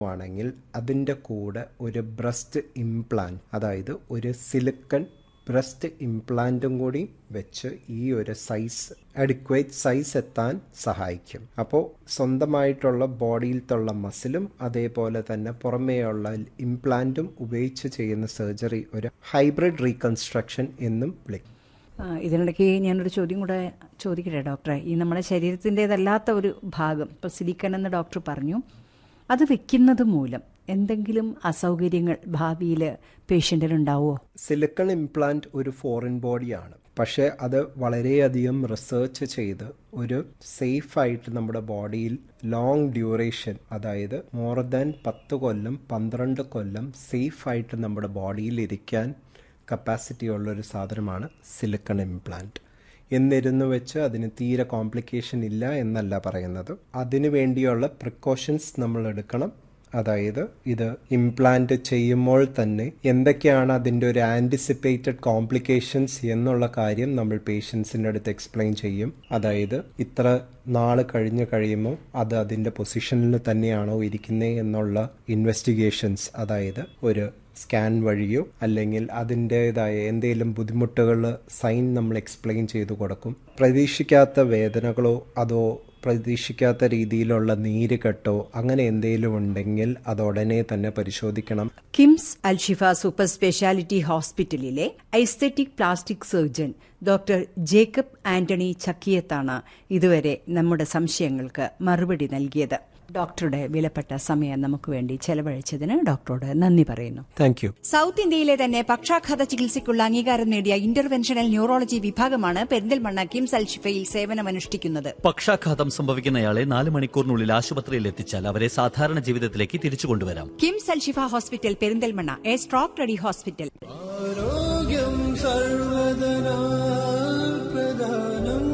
ആണെങ്കിൽ അതിൻ്റെ കൂടെ ഒരു ബ്രസ്റ്റ് ഇംപ്ലാന്റ് അതായത് ഒരു സിലിക്കൺ ബ്രസ്റ്റ് ഇംപ്ലാന്റും കൂടി വെച്ച് ഈ ഒരു സൈസ് അഡിക്വേറ്റ് സൈസ് എത്താൻ സഹായിക്കും അപ്പോൾ സ്വന്തമായിട്ടുള്ള ബോഡിയിലത്തുള്ള മസിലും അതേപോലെ തന്നെ പുറമേയുള്ള ഇംപ്ലാന്റും ഉപയോഗിച്ച് ചെയ്യുന്ന സർജറി ഒരു ഹൈബ്രിഡ് റീകൺസ്ട്രക്ഷൻ എന്നും വിളിക്കും ആ, ഇതിനിടയ്ക്ക് ഞാനൊരു ചോദ്യം കൂടെ ചോദിക്കട്ടെ ഡോക്ടറെ ഈ നമ്മുടെ ശരീരത്തിൻ്റെതല്ലാത്ത ഒരു ഭാഗം ഇപ്പോൾ സിലിക്കൺ എന്ന് ഡോക്ടർ പറഞ്ഞു അത് വെക്കുന്നത് മൂലം എന്തെങ്കിലും അസൗകര്യങ്ങൾ ഭാവിയിൽ പേഷ്യൻറ്റിനുണ്ടാവുമോ സിലിക്കൺ ഇംപ്ലാന്റ് ഒരു ഫോറിൻ ബോഡിയാണ് പക്ഷേ അത് വളരെയധികം റിസർച്ച് ചെയ്ത് ഒരു സേഫ് ആയിട്ട് നമ്മുടെ ബോഡിയിൽ ലോങ് ഡ്യൂറേഷൻ അതായത് മോർ ദാൻ പത്ത് കൊല്ലം പന്ത്രണ്ട് കൊല്ലം സേഫ് ആയിട്ട് നമ്മുടെ ബോഡിയിൽ ഇരിക്കാൻ കപ്പാസിറ്റി ഉള്ള ഒരു സാധനമാണ് സിലിക്കൺ ഇംപ്ലാന്റ് എന്നിരുന്നു വെച്ച് അതിന് തീരെ കോംപ്ലിക്കേഷൻ ഇല്ല എന്നല്ല പറയുന്നത് അതിനു വേണ്ടിയുള്ള പ്രിക്കോഷൻസ് നമ്മൾ എടുക്കണം അതായത് ഇത് ഇംപ്ലാന്റ് ചെയ്യുമ്പോൾ തന്നെ എന്തൊക്കെയാണ് അതിൻ്റെ ഒരു ആൻറ്റിസിപ്പേറ്റഡ് കോംപ്ലിക്കേഷൻസ് എന്നുള്ള കാര്യം നമ്മൾ പേഷ്യൻസിൻ്റെ അടുത്ത് എക്സ്പ്ലെയിൻ ചെയ്യും അതായത് ഇത്ര നാൾ കഴിഞ്ഞ് കഴിയുമ്പോൾ അത് അതിൻ്റെ പൊസിഷനിൽ തന്നെയാണോ ഇരിക്കുന്നത് എന്നുള്ള ഇൻവെസ്റ്റിഗേഷൻസ് അതായത് ഒരു സ്കാൻ വഴിയോ അല്ലെങ്കിൽ അതിൻ്റെതായ എന്തെങ്കിലും ബുദ്ധിമുട്ടുകൾ സൈൻ നമ്മൾ എക്സ്പ്ലെയിൻ ചെയ്തു കൊടുക്കും പ്രതീക്ഷിക്കാത്ത വേദനകളോ അതോ പ്രതീക്ഷിക്കാത്ത രീതിയിലുള്ള നീര് കെട്ടോ അങ്ങനെ എന്തെങ്കിലും ഉണ്ടെങ്കിൽ അത് ഉടനെ തന്നെ പരിശോധിക്കണം കിംസ് അൽഷിഫ സൂപ്പർ സ്പെഷ്യാലിറ്റി ഹോസ്പിറ്റലിലെ aesthetic plastic surgeon doctor Jacob Antony ചക്കിയത്താണ് ഇതുവരെ നമ്മുടെ സംശയങ്ങൾക്ക് മറുപടി നൽകിയത് ഡോക്ടറുടെ വിലപ്പെട്ട സമയം നമുക്ക് വേണ്ടി ചെലവഴിച്ചതിന് ഡോക്ടറോട് നന്ദി പറയുന്നു താങ്ക് യു സൗത്ത് ഇന്ത്യയിലെ തന്നെ പക്ഷാഘാത ചികിത്സയ്ക്കുള്ള അംഗീകാരം നേടിയ ഇന്റർവെൻഷണൽ ന്യൂറോളജി വിഭാഗമാണ് പെരിന്തൽമണ്ണ കിംസ് അൽഷിഫയിൽ സേവനമനുഷ്ഠിക്കുന്നത് പക്ഷാഘാതം സംഭവിക്കുന്നയാളെ നാല് മണിക്കൂറിനുള്ളിൽ ആശുപത്രിയിൽ എത്തിച്ചാൽ അവരെ സാധാരണ ജീവിതത്തിലേക്ക് തിരിച്ചു കൊണ്ടുവരാം KIMS Al Shifa hospital Perinthalmanna A stroke ready hospital ആരോഗ്യം സർവദനാ പ്രധാനം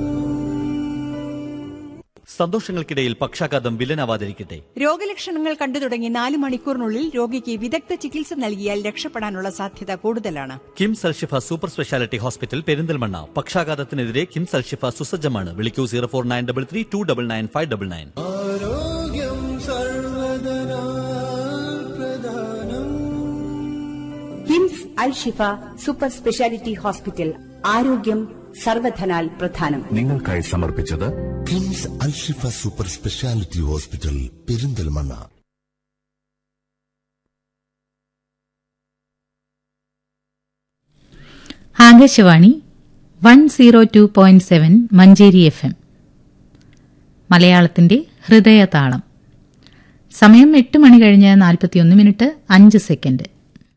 സന്തോഷങ്ങൾക്കിടയിൽ പക്ഷാഘാതം വില്ലനാവാതിരിക്കട്ടെ രോഗലക്ഷണങ്ങൾ കണ്ടു തുടങ്ങി നാല് മണിക്കൂറിനുള്ളിൽ രോഗിക്ക് വിദഗ്ധ ചികിത്സ നൽകിയാൽ രക്ഷപ്പെടാനുള്ള സാധ്യത കൂടുതലാണ് KIMS Al Shifa super speciality hospital Perinthalmanna പക്ഷാഘാതത്തിനെതിരെ കിംസ് അൽഷിഫ സുസജ്ജമാണ് വിളിക്കൂ zero four nine double three two double nine five double nine ആരോഗ്യം സർവദനാ പ്രധാനം KIMS Al Shifa super speciality hospital ആരോഗ്യം സർവധനാൽ പ്രധാനം നിങ്ങൾക്കായി സമർപ്പിച്ചത് KIMS Al Shifa super speciality hospital Perinthalmanna Akashvani one zero two point seven Manjeri F M മലയാളത്തിന്റെ ഹൃദയതാളം സമയം എട്ട് മണി കഴിഞ്ഞ് നാൽപ്പത്തിയൊന്ന് മിനിറ്റ് അഞ്ച് second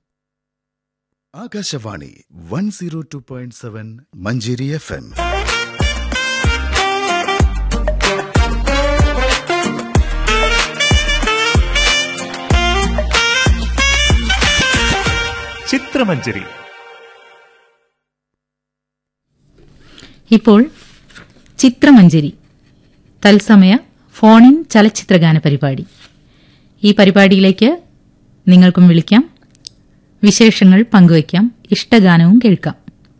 Akashvani one zero two point seven Manjeri F M Chithramanjari ഇപ്പോൾ ചിത്രമഞ്ജരി തത്സമയ ഫോണിൻ ചലച്ചിത്രഗാന പരിപാടി ഈ പരിപാടിയിലേക്ക് നിങ്ങൾക്കും വിളിക്കാം വിശേഷങ്ങൾ പങ്കുവയ്ക്കാം ഇഷ്ടഗാനവും കേൾക്കാം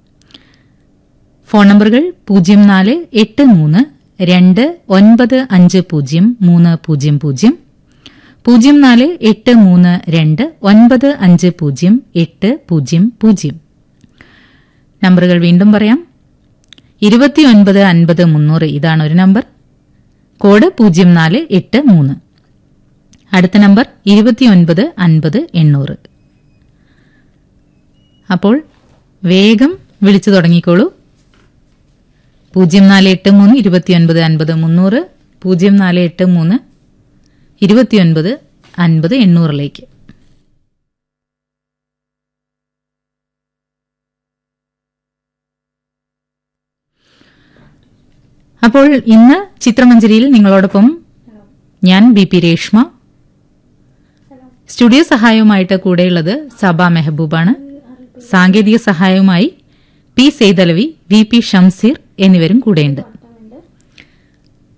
ഫോൺ നമ്പറുകൾ പൂജ്യം നാല് എട്ട് മൂന്ന് രണ്ട് ഒൻപത് അഞ്ച് പൂജ്യം മൂന്ന് പൂജ്യം പൂജ്യം പൂജ്യം നാല് എട്ട് മൂന്ന് രണ്ട് ഒൻപത് അഞ്ച് പൂജ്യം എട്ട് പൂജ്യം പൂജ്യം നമ്പറുകൾ വീണ്ടും പറയാം ഇരുപത്തിയൊൻപത് അൻപത് മുന്നൂറ് ഇതാണ് ഒരു നമ്പർ കോഡ് പൂജ്യം നാല് എട്ട് മൂന്ന് അടുത്ത നമ്പർ ഇരുപത്തിയൊൻപത് അൻപത് എണ്ണൂറ് അപ്പോൾ വേഗം വിളിച്ചു തുടങ്ങിക്കോളൂ പൂജ്യം നാല് എട്ട് മൂന്ന് ഇരുപത്തിയൊൻപത് അൻപത് മുന്നൂറ് പൂജ്യം നാല് എട്ട് മൂന്ന് ഇരുപത്തിയൊൻപത് അൻപത് എണ്ണൂറിലേക്ക് അപ്പോൾ ഇന്ന് ചിത്രമഞ്ജരിയിൽ നിങ്ങളോടൊപ്പം ഞാൻ ബി പി രേഷ്മ സ്റ്റുഡിയോ സഹായവുമായിട്ട് കൂടെയുള്ളത് സബ മെഹബൂബാണ് സാങ്കേതിക സഹായവുമായി P Saithalavi V P Shamseer എന്നിവരും കൂടെയുണ്ട്